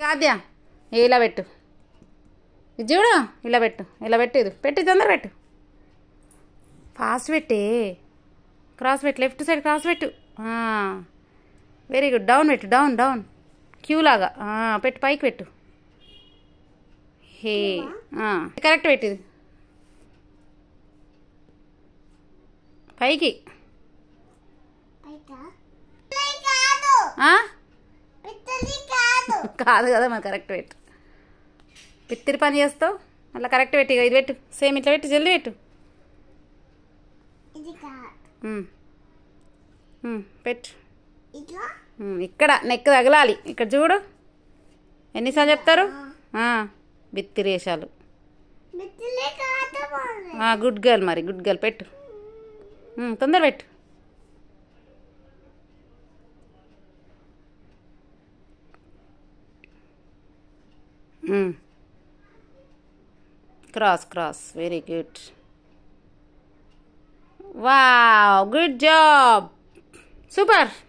కాద్య ఇలా పెట్టు ఇది చూడు ఇలా పెట్టు ఇలా పెట్టు ఇది పెట్టి తొందర పెట్టు ఫాస్ట్ పెట్టి క్రాస్ పెట్టు లెఫ్ట్ సైడ్ క్రాస్ పెట్టు వెరీ గుడ్ డౌన్ పెట్టు డౌన్ డౌన్ క్యూ లాగా ఆ, పెట్టు పైకి పెట్టు హే కరెక్ట్ పెట్టు ఇది పైకి ఆ? కాదు కదా మరి కరెక్ట్ పెట్టు పిత్తిరి పని చేస్తావు మళ్ళీ కరెక్ట్ పెట్టి ఇగో ఇది పెట్టు సేమ్ ఇట్లా పెట్టు జల్దీ పెట్టు ఉమ్. ఉమ్, పెట్టు ఉమ్, ఇక్కడ నెక్ తగలాలి ఇక్కడ చూడు ఎన్నిసార్లు చెప్తారు ఆ, బిత్తిరేషాలు గుడ్ గర్ల్ మరి గుడ్ గర్ల్ పెట్టు ఉమ్, తొందర పెట్టు cross cross very good wow good job super